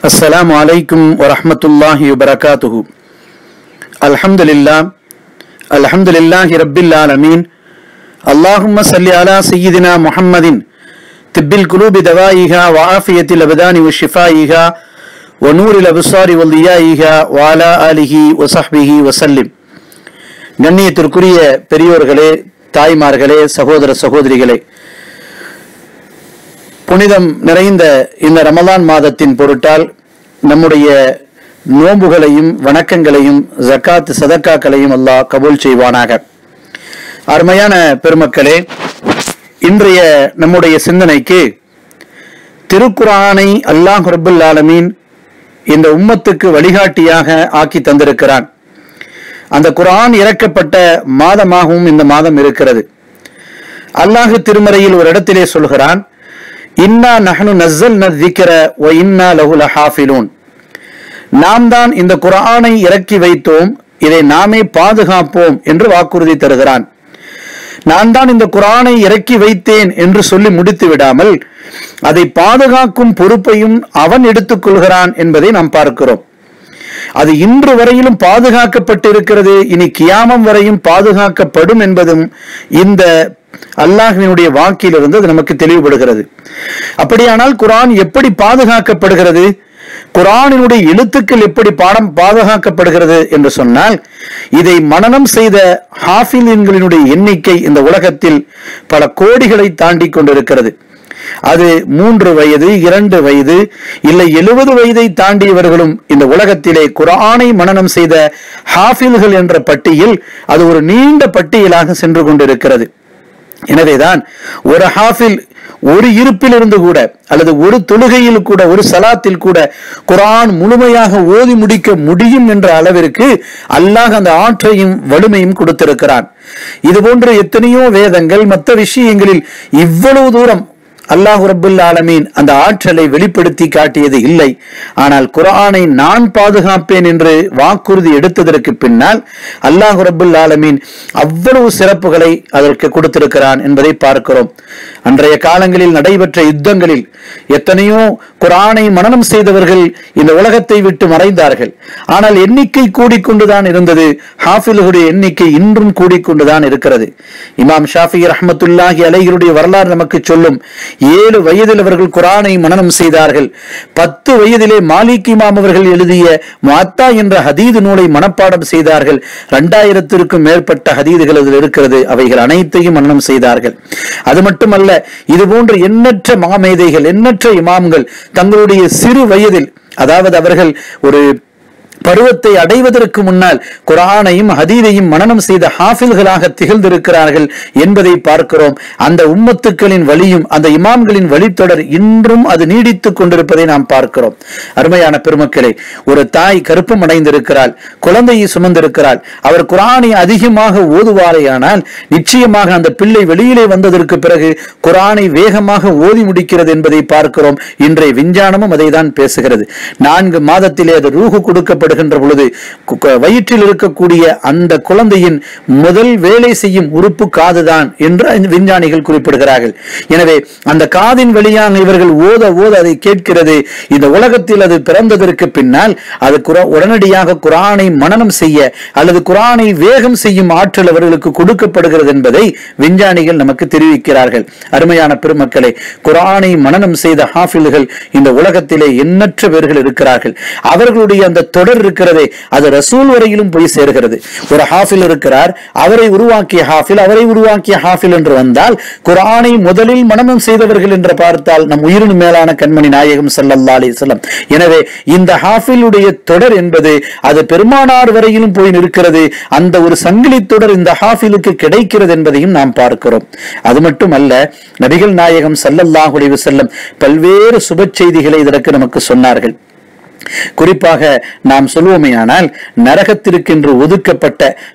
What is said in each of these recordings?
السلام عليكم ورحمة الله وبركاته الحمد لله الحمد لله رب العالمين اللهم صل على سيدنا محمد طب القلوب دوائها وعافية الأبدان وشفائها ونور الأبصار والضيائها وعلى آله وصحبه وسلم கண்ணியத்திற்குரிய பெரியோர்களே தாய்மார்களே சகோதர சகோதரிகளே புனிதம் நிறைந்த இந்த ரமலான் மாதத்தின் பொருட்டால் நம்முடைய நோன்புகளையும் வணக்கங்களையும் ஜக்காத் சதக்காக்களையும் அல்லாஹ் கபூல் செய்வானாக அருமையான பெருமக்களே இன்றைய நம்முடைய சிந்தனைக்கு திருக்குரானை அல்லாஹ் ரபுல் ஆலமீன் இந்த உம்மத்துக்கு வழிகாட்டியாக ஆக்கி தந்திருக்கிறான் அந்த குரான் இறக்கப்பட்ட மாதமாகவும் இந்த மாதம் இருக்கிறது அல்லாஹு திருமறையில் ஒரு இடத்திலே சொல்கிறான் இன்னா நஹனு நஸ்ஸல் நதிக்கிற ஒ இன்னா லஹுல ஹாஃபிலூன் நாம் தான் இந்த குரானை இறக்கி வைத்தோம் இதை நாமே பாதுகாப்போம் என்று வாக்குறுதி தருகிறான் நான் தான் இந்த குரானை இறக்கி வைத்தேன் என்று சொல்லி முடித்து விடாமல் அதை பாதுகாக்கும் பொறுப்பையும் அவன் எடுத்துக்கொள்கிறான் என்பதை நாம் பார்க்கிறோம் அது இன்று வரையிலும் பாதுகாக்கப்பட்டிருக்கிறது இனி கியாமம் வரையும் பாதுகாக்கப்படும் என்பதும் இந்த அல்லாஹினுடைய வாக்கிலிருந்து அது நமக்கு தெளிவுபடுகிறது அப்படியானால் குரான் எப்படி பாதுகாக்கப்படுகிறது குரானினுடைய எழுத்துக்கள் எப்படி பாடம் பாதுகாக்கப்படுகிறது என்று சொன்னால் இதை மனனம் செய்த ஹாஃபிலின்களினுடைய எண்ணிக்கை இந்த உலகத்தில் பல கோடிகளை தாண்டி கொண்டிருக்கிறது அது மூன்று வயது இரண்டு வயது இல்லை எழுபது வயதை தாண்டியவர்களும் இந்த உலகத்திலே குரானை மனனம் செய்த ஹாஃபில்கள் என்ற பட்டியல் அது ஒரு நீண்ட பட்டியலாக சென்று கொண்டிருக்கிறது எனவேதான் ஒரு ஹாஃபில் ஒரு இருப்பில் இருந்து கூட அல்லது ஒரு தொழுகையில் கூட ஒரு சலாத்தில் கூட குரான் முழுமையாக ஓதி முடிக்க முடியும் என்ற அளவிற்கு அல்லாஹ் அந்த ஆற்றையும் வலிமையும் கொடுத்திருக்கிறான் இது போன்ற எத்தனையோ வேதங்கள் மற்ற விஷயங்களில் இவ்வளவு தூரம் அல்லாஹு ரபுல் ஆலமீன் அந்த ஆற்றலை வெளிப்படுத்தி காட்டியது இல்லை ஆனால் குரானை நான் பாதுகாப்பேன் என்று வாக்குறுதி எடுத்ததற்கு பின்னால் அல்லாஹு ரபுல் ஆலமீன் அவ்வளவு சிறப்புகளை அதற்கு கொடுத்திருக்கிறான் என்பதை பார்க்கிறோம் அன்றைய காலங்களில் நடைபெற்ற யுத்தங்களில் எத்தனையோ குரானை மனனம் செய்தவர்கள் இந்த உலகத்தை விட்டு மறைந்தார்கள் ஆனால் எண்ணிக்கை கூடிக்கொண்டுதான் இருந்தது ஹாஃபில்களுடைய எண்ணிக்கை இன்றும் கூடிக்கொண்டுதான் இருக்கிறது இமாம் ஷாஃபி ரஹமத்துல்லாஹி அலைகளுடைய வரலாறு நமக்கு சொல்லும் ஏழு வயதில் அவர்கள் குரானை மனனம் செய்தார்கள் பத்து வயதிலே மாலிக் இமாம் அவர்கள் எழுதிய மாத்தா என்ற ஹதீது நூலை மனப்பாடம் செய்தார்கள் இரண்டாயிரத்திற்கும் மேற்பட்ட ஹதீதுகள் அதில் இருக்கிறது அவைகள் அனைத்தையும் மனனம் செய்தார்கள் அது மட்டுமல்ல இது போன்ற எண்ணற்ற மாமேதைகள் எண்ணற்ற இமாம்கள் தங்களுடைய சிறு வயதில் அதாவது அவர்கள் ஒரு பருவத்தை அடைவதற்கு முன்னால் குரானையும் ஹதீதையும் மனனம் செய்த ஹாஃபில்களாக திகழ்ந்திருக்கிறார்கள் என்பதை பார்க்கிறோம் அந்த உம்மத்துக்களின் வழியும் அந்த இமாம்களின் வழித்தொடர் இன்றும் அது நீடித்துக் கொண்டிருப்பதை நாம் பார்க்கிறோம் அருமையான பெருமக்களே ஒரு தாய் கருப்பம் அடைந்திருக்கிறாள் குழந்தையை சுமந்திருக்கிறாள் அவர் குரானை அதிகமாக ஓதுவாரேயானால் நிச்சயமாக அந்த பிள்ளை வெளியிலே வந்ததற்கு பிறகு குரானை வேகமாக ஓதி முடிக்கிறது என்பதை பார்க்கிறோம் இன்றைய விஞ்ஞானமும் அதை தான் பேசுகிறது நான்கு மாதத்திலே அது ரூகு கொடுக்கப்படும் ஏற்படுகின்ற பொழுது வயிற்றில் இருக்கக்கூடிய அந்த குழந்தையின் முதல் வேலை செய்யும் உறுப்பு காதுதான் என்று விஞ்ஞானிகள் குறிப்பிடுகிறார்கள் எனவே அந்த காதின் வழியான இவர்கள் ஓத ஓத அதை கேட்கிறது இந்த உலகத்தில் அது பிறந்ததற்கு பின்னால் அது உடனடியாக குரானை மனனம் செய்ய அல்லது குரானை வேகம் செய்யும் ஆற்றல் அவர்களுக்கு கொடுக்கப்படுகிறது என்பதை விஞ்ஞானிகள் நமக்கு தெரிவிக்கிறார்கள் அருமையான பெருமக்களை குரானை மனனம் செய்த ஹாஃபில்கள் இந்த உலகத்திலே எண்ணற்ற பேர்கள் இருக்கிறார்கள் அவர்களுடைய அந்த தொடர் இருக்கிறதே அது ரசூல் வரையிலும் போய் சேர்கிறது ஒரு ஹாஃபில் இருக்கிறார் அவரை உருவாக்கிய ஹாஃபில் அவரை உருவாக்கிய ஹாஃபில் என்று வந்தால் குரானை முதலில் மனநம் செய்தவர்கள் என்று பார்த்தால் நம் உயிரின் மேலான கண்மணி நாயகம் சல்லல்லா அலி சொல்லம் எனவே இந்த ஹாஃபிலுடைய தொடர் என்பது அது பெருமானார் வரையிலும் போய் நிற்கிறது அந்த ஒரு சங்கிலி தொடர் இந்த ஹாஃபிலுக்கு கிடைக்கிறது என்பதையும் நாம் பார்க்கிறோம் அது மட்டுமல்ல நபிகள் நாயகம் சல்லல்லாஹ் அலைஹி வஸல்லம் பல்வேறு சுப செய்திகளை இதற்கு நமக்கு சொன்னார்கள் குறிப்பாக நாம் சொல்வோமேயானால் நரகத்திற்கென்று ஒதுக்கப்பட்ட பத்து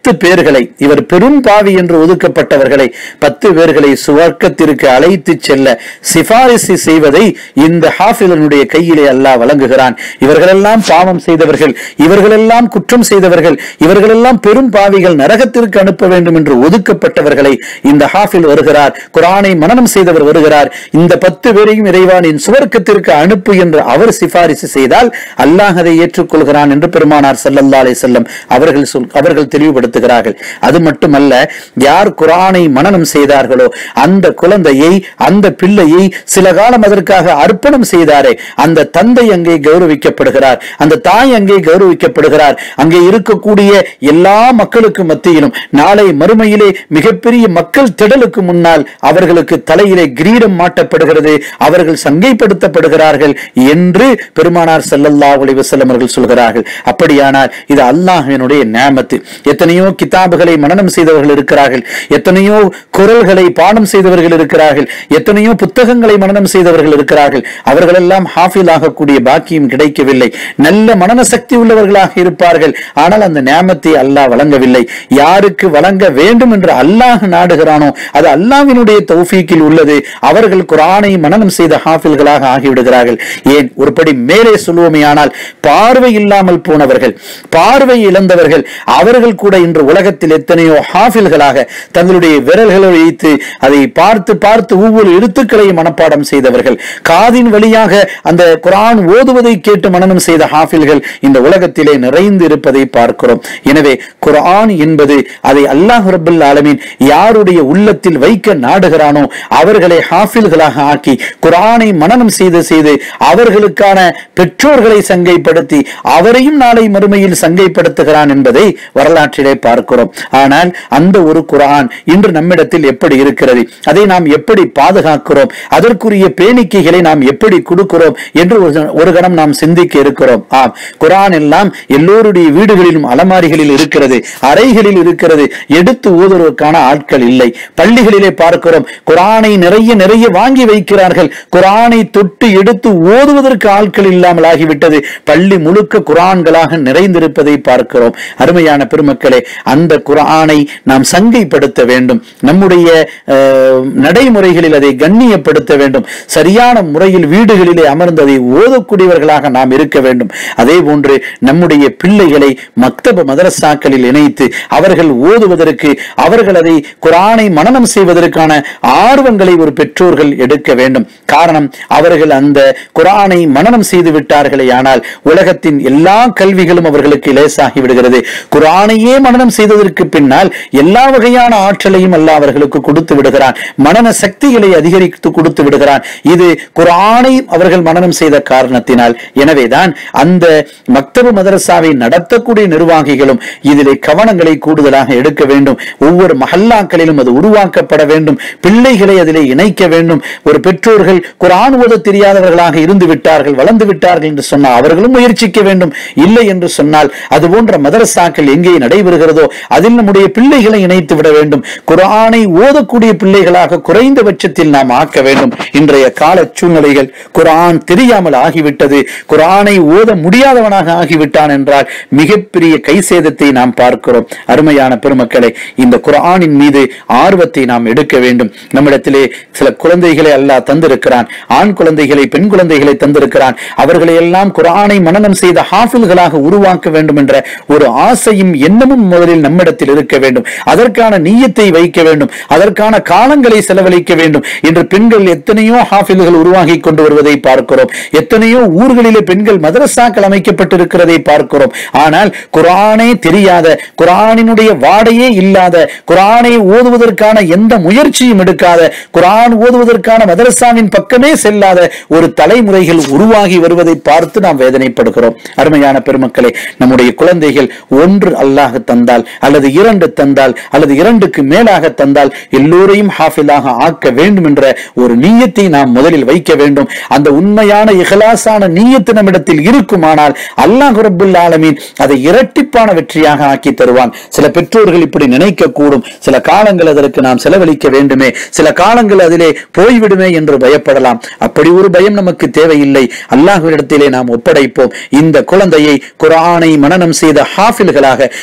பத்து பேர்களை இவர் பெரும் பாவி என்று ஒதுக்கப்பட்டவர்களை பத்து பேர்களை சுவர்க்கத்திற்கு அழைத்து செல்ல சிபாரிசு செய்வதை இந்த ஹாஃபிலனுடைய கையிலே அல்லாஹ் வழங்குகிறான் இவர்களெல்லாம் பாவம் செய்தவர்கள் இவர்களெல்லாம் குற்றம் செய்தவர்கள் இவர்களெல்லாம் பெரும் பாவிகள் நரகத்திற்கு அனுப்ப வேண்டும் என்று ஒதுக்கப்பட்டவர்களை இந்த ஹாஃபில் வருகிறார் குரானை மனனம் செய்தவர் வருகிறார் இந்த பத்து பேரையும் இறைவானின் சுவர்க்கத்திற்கு அனுப்பு என்று அவர் சிபாரிசு செய்தால் அல்லாஹ் அதை ஏற்றுக்கொள்கிறான் என்று பெருமானார் ஸல்லல்லாஹு அலைஹி வஸல்லம் அவர்கள் சொல் அவர்கள் தெளிவுபடுத்துகிறார்கள் அது மட்டுமல்ல யார் குரானை மனனம் செய்தார்களோ அந்த குழந்தையை அந்த பிள்ளையை சில காலம் அதற்காக அர்ப்பணம் செய்தாரே அந்த தந்தை அங்கே கௌரவிக்கப்படுகிறார் அந்த தாய் அங்கே கௌரவிக்கப்படுகிறார் அங்கே இருக்கக்கூடிய எல்லா மக்களுக்கு மத்தியிலும் நாளை மறுமையிலே மிகப்பெரிய மக்கள் திடலுக்கு முன்னால் அவர்களுக்கு தலையிலே கிரீடம் மாட்டப்படுகிறது அவர்கள் சங்கைப்படுத்தப்படுகிறார்கள் என்று பெருமானார் ஸல்லல்லாஹு அலைஹி வஸல்லம் அவர்கள் சொல்கிறார்கள் அப்படியானால் இது அல்லாஹ்வினுடைய நியாமத்து எத்தனையோ கிதாபுகளை மனனம் செய்தவர்கள் இருக்கிறார்கள் எத்தனையோ குரல்களை பாடம் செய்தவர்கள் இருக்கிறார்கள் எத்தனையோ புத்தகங்களை மனனம் செய்தவர்கள் இருக்கிறார்கள் அவர்களெல்லாம் ஹாஃபில் ஆகக்கூடிய பாக்கியம் கிடைக்கவில்லை நல்ல மனன சக்தி உள்ளவர்களாக இருப்பார்கள் ஆனால் அந்த நியாமத்தை அல்லாஹ் வழங்கவில்லை யாருக்கு வழங்க வேண்டும் என்று அல்லாஹ் நாடுகிறானோ அது அல்லாஹ்வினுடைய தௌஃபீக்கில் உள்ளது அவர்கள் குரானை மனனம் செய்த ஹாஃபில்களாக ஆகிவிடுகிறார்கள் ஏன் ஒருபடி மேலே சொல்லுவோமே ஆனால் பார்வை இல்லாமல் போனவர்கள் பார்வை இழந்தவர்கள் அவர்கள் கூட இன்று உலகத்தில் எத்தனையோ ஹாஃபில்களாக தங்களுடைய விரல்களை வைத்து அதை பார்த்து பார்த்து ஒவ்வொரு எழுத்துக்களையும் மனப்பாடம் செய்தவர்கள் காதின் வழியாக அந்த குரான் ஓதுவதை கேட்டு மனனம் செய்த ஹாஃபில்கள் இந்த உலகத்திலே நிறைந்து இருப்பதை பார்க்கிறோம் எனவே குர்ஆன் என்பது அதை அல்லாஹ் ரப்பல் ஆலமீன் யாருடைய உள்ளத்தில் வைக்க நாடுகிறானோ அவர்களை ஹாஃபில்களாக ஆக்கி குர்ஆனை மனனம் செய்து செய்து அவர்களுக்கான பெற்றோர்களை சங்கைப்படுத்தி அவரையும் நாளை மறுமையில் சங்கைப்படுத்துகிறான் என்பதை வரலாற்றிலே பார்க்கிறோம் ஆனால் அந்த ஒரு குர்ஆன் இன்று நம்மிடத்தில் எப்படி இருக்கிறது அதை நாம் எப்படி பாதுகாக்கிறோம் அதற்குரிய பேணிக்கைகளை நாம் எப்படி கொடுக்கிறோம் என்று ஒரு- ஒரு கணம் நாம் சிந்திக்க இருக்கிறோம் ஆம் குர்ஆன் எல்லாம் எல்லோருடைய வீடுகளிலும் அலமாரிகளில் இருக்கிறது அறைகளில் இருக்கிறது எடுத்து ஓதுவதற்கான ஆட்கள் இல்லை பள்ளிகளிலே பார்க்கிறோம் குர்ஆனை நிறைய நிறைய வாங்கி வைக்கிறார்கள் குர்ஆனை தொட்டு எடுத்து ஓதுவதற்கு ஆட்கள் இல்லாமல் ஆகிவிட்டது பள்ளி முழுக்க குர்ஆன்களாக நிறைந்திருப்பதை பார்க்கிறோம் அருமையான பெருமக்களே அந்த குர்ஆனை நாம் சங்கைப்படுத்த வேண்டும் நம்முடைய அஹ், நடைமுறைகளில் அதை கண்ணியப்படுத்த வேண்டும் சரியான முறையில் வீடுகளிலே அமர்ந்து அதை ஓதக்கூடியவர்களாக நாம் இருக்க வேண்டும் அதே போன்று நம்முடைய பிள்ளைகளை மக்தப மதரசாக்களில் இணைத்து அவர்கள் ஓதுவதற்கு அவர்கள் அதை குரானை மனனம் செய்வதற்கான ஆர்வங்களை ஒரு பெற்றோர்கள் எடுக்க வேண்டும் காரணம் அவர்கள் அந்த குரானை மனனம் செய்து விட்டார்களே ஆனால் உலகத்தின் எல்லா கல்விகளும் அவர்களுக்கு லேசாகி விடுகிறது குரானையே மனனம் செய்ததற்கு பின்னால் எல்லா வகையான ஆற்றலையும் அல்லாஹ் அவர்களுக்கு கொடுத்து விடுகிறான் மனன சக்திகளை அதிகரித்து கொடுத்து விடுகிறான் இது குரானை அவர்கள் மனனம் செய்த காரணத்தினால் எனவேதான் அந்த மக்தபு மதரசாவை நடத்தக்கூடிய நிர்வாகிகளும் இதிலே கவனங்களை கூடுதலாக எடுக்க வேண்டும் ஒவ்வொரு மஹல்லாக்களிலும் அது உருவாக்கப்பட வேண்டும் பிள்ளைகளை அதிலே இணைக்க வேண்டும் ஒரு பெற்றோர்கள் குரான் ஓத தெரியாதவர்களாக இருந்து விட்டார்கள் வளர்ந்து விட்டார்கள் என்று சொன்னால் அவர்களும் முயற்சிக்க வேண்டும் இல்லை என்று சொன்னால் அது போன்ற மதரசாக்கள் எங்கே நடைபெறுகிறதோ அதில் நம்முடைய பிள்ளைகளை இணைத்து விட வேண்டும் குரானை ஓதக்கூடிய பிள்ளைகளாக குறைந்தபட்சத்தில் நாம் ஆக்க வேண்டும் இன்றைய கால சூழ்நிலைகள் குரான் தெரியாமல் ஆகிவிட்டது குரானை ஓத முடியாதவனாக ஆகிவிட்டான் என்றால் மிகப்பெரிய கை சேதத்தை நாம் பார்க்கிறோம் அருமையான பெருமக்களை இந்த குரானின் மீது ஆர்வத்தை நாம் எடுக்க வேண்டும் நம்மிடத்திலே சில குழந்தைகளை அல்லாஹ் தந்திருக்கிறான் ஆண் குழந்தைகளை பெண் குழந்தைகளை தந்திருக்கிறான் அவர்களை எல்லாம் குரானை மனனம் செய்த ஹாஃபில்களாக உருவாக்க வேண்டும் என்ற ஒரு ஆசையும் எண்ணமும் முதலில் நம்மிடத்தில் இருக்க வேண்டும் அதற்கான நீயத்தை வைக்க வேண்டும் அதற்கான காலங்களை செலவழிக்க வேண்டும் இன்று பெண்கள் எத்தனையோ ஹாஃபில்கள் உருவாகி கொண்டு வருவதை பார்க்கிறோம் எத்தனையோ ஊர்களிலே பெண்கள் மதரசாக்கள் அமைக்கப்பட்டிருக்கிறதை பார்க்கிறோம் ஆனால் குரானே தெரியாத குரானினுடைய வாடையே இல்லாத குரானை ஓதுவதற்கான எந்த முயற்சியும் எடுக்காத குரான் ஓதுவதற்கான மதரசாவின் பக்கமே செல்லாத ஒரு தலைமுறைகள் உருவாகி வருவதை பார்த்து நாம் வேதனைப்படுகிறோம் அருமையான பெருமக்களே நம்முடைய குழந்தைகள் ஒன்று அல்லாஹ் தந்தால் அல்லது இரண்டு தந்தால் அல்லது இரண்டுக்கு மேலாக தந்தால் எல்லோரையும் ஹாஃபிலாக ஆக்க வேண்டும் என்ற ஒரு நீயத்தை நாம் முதலில் வைக்க வேண்டும் அந்த உண்மையான இகலாசான நீயத்து நம்மிடத்தில் இருக்குமானால் அல்லாஹ் ரப்புல் ஆலமீன் அதை இரட்டிப்பான வெற்றியாக ஆக்கி தருவான் சில பெற்றோர்கள் இப்படி நினைக்க கூடும் சில காலங்கள் அதற்கு நாம் செலவழிக்க வேண்டுமே சில காலங்கள் அதிலே போய்விடுமே என்று பயப்படலாம் அப்படி ஒரு பயம் நமக்கு தேவையில்லை அல்லாஹ்விடத்திலே நாம் ஒப்படைப்போம் இந்த குழந்தையை குர்ஆனை மனனம் செய்த ஹாஃபில்களாக என்னுடைய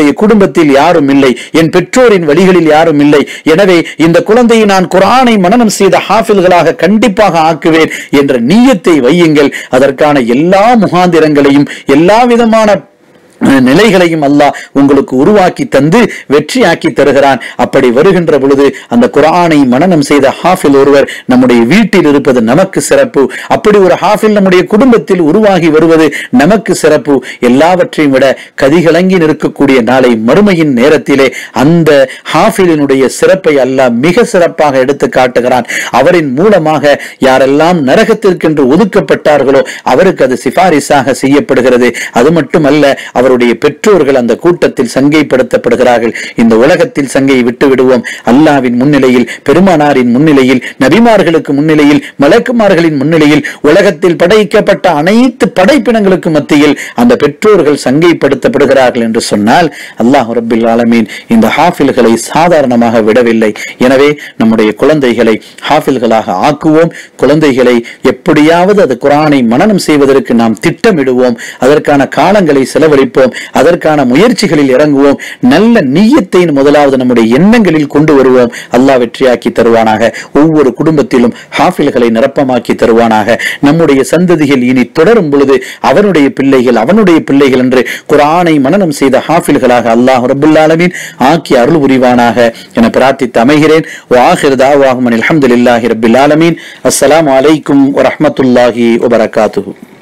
என்னுடைய குடும்பத்தில் யாரும் இல்லை என் பெற்றோரின் வழிகளில் யாரும் இல்லை எனவே இந்த குழந்தையை நான் குரானை மனனம் செய்த ஹாஃபில்களாக கண்டிப்பாக ஆக்குவேன் என்ற நீயத்தை வையுங்கள் அதற்கான எல்லா முகாந்திரங்களையும் எல்லா விதமான அஹ், நிலைகளையும் அல்லாஹ் உங்களுக்கு உருவாக்கி தந்து வெற்றியாக்கி தருகிறான் அப்படி வருகின்ற பொழுது அந்த குர்ஆனை மனனம் செய்த ஹாஃபில் ஒருவர் நம்முடைய வீட்டில் இருப்பது நமக்கு சிறப்பு அப்படி ஒரு ஹாஃபில் நம்முடைய குடும்பத்தில் உருவாகி வருவது நமக்கு சிறப்பு எல்லாவற்றையும் விட கதிகலங்கி நிற்கக்கூடிய நாளை மறுமையின் நேரத்திலே அந்த ஹாஃபிலினுடைய சிறப்பை அல்லாஹ் மிக சிறப்பாக எடுத்து காட்டுகிறான் அவரின் மூலமாக யாரெல்லாம் நரகத்திற்கென்று ஒதுக்கப்பட்டார்களோ அவருக்கு அது சிபாரிசாக செய்யப்படுகிறது அது மட்டுமல்ல அவருடைய பெற்றோர்கள் அந்த கூட்டத்தில் சங்கைப்படுத்தப்படுகிறார்கள் இந்த உலகத்தில் சங்கையை விட்டு விடுவோம் அல்லாவின் முன்னிலையில் பெருமானாரின் முன்னிலையில் நபிமார்களுக்கு முன்னிலையில் மலக்குமார்களின் முன்னிலையில் உலகத்தில் படைக்கப்பட்ட அனைத்து படைப்பினங்களுக்கு மத்தியில் அந்த பெற்றோர்கள் சங்கைப்படுத்தப்படுகிறார்கள் என்று சொன்னால் அல்லாஹ் ரபில் ஆலமீன் இந்த ஹாஃபில்களை சாதாரணமாக விடவில்லை எனவே நம்முடைய குழந்தைகளை ஹாஃபில்களாக ஆக்குவோம் குழந்தைகளை எப்படியாவது அது குரானை மனனம் செய்வதற்கு நாம் திட்டமிடுவோம் அதற்கான காலங்களை செலவழிப்போம் அதற்கான முயற்சிகளில் இறங்குவோம் நல்ல நீயத்தை முதலாவது நம்முடைய எண்ணங்களில் கொண்டு வருவோம் அல்லாஹ் வெற்றியாக்கி தருவானாக ஒவ்வொரு குடும்பத்திலும் ஹாஃபில்களை நிரப்பமாக்கி தருவானாக நம்முடைய சந்ததிகள் இனி தொடரும் பொழுது அவனுடைய பிள்ளைகள் அவனுடைய பிள்ளைகள் என்று குரானை மனனம் செய்த ஹாஃபில்களாக அல்லாஹ் ரபுல் ஆலமீன் ஆக்கி அருள் புரிவானாக என பிரார்த்தித்து அமைகிறேன் வாஹிர் தாவாஹுமன் அல்ஹம்துலில்லாஹி ரபில் ஆலமீன் அஸ்ஸலாமு அலைக்கும் வரஹ்மத்துல்லாஹி வபரகாத்துஹு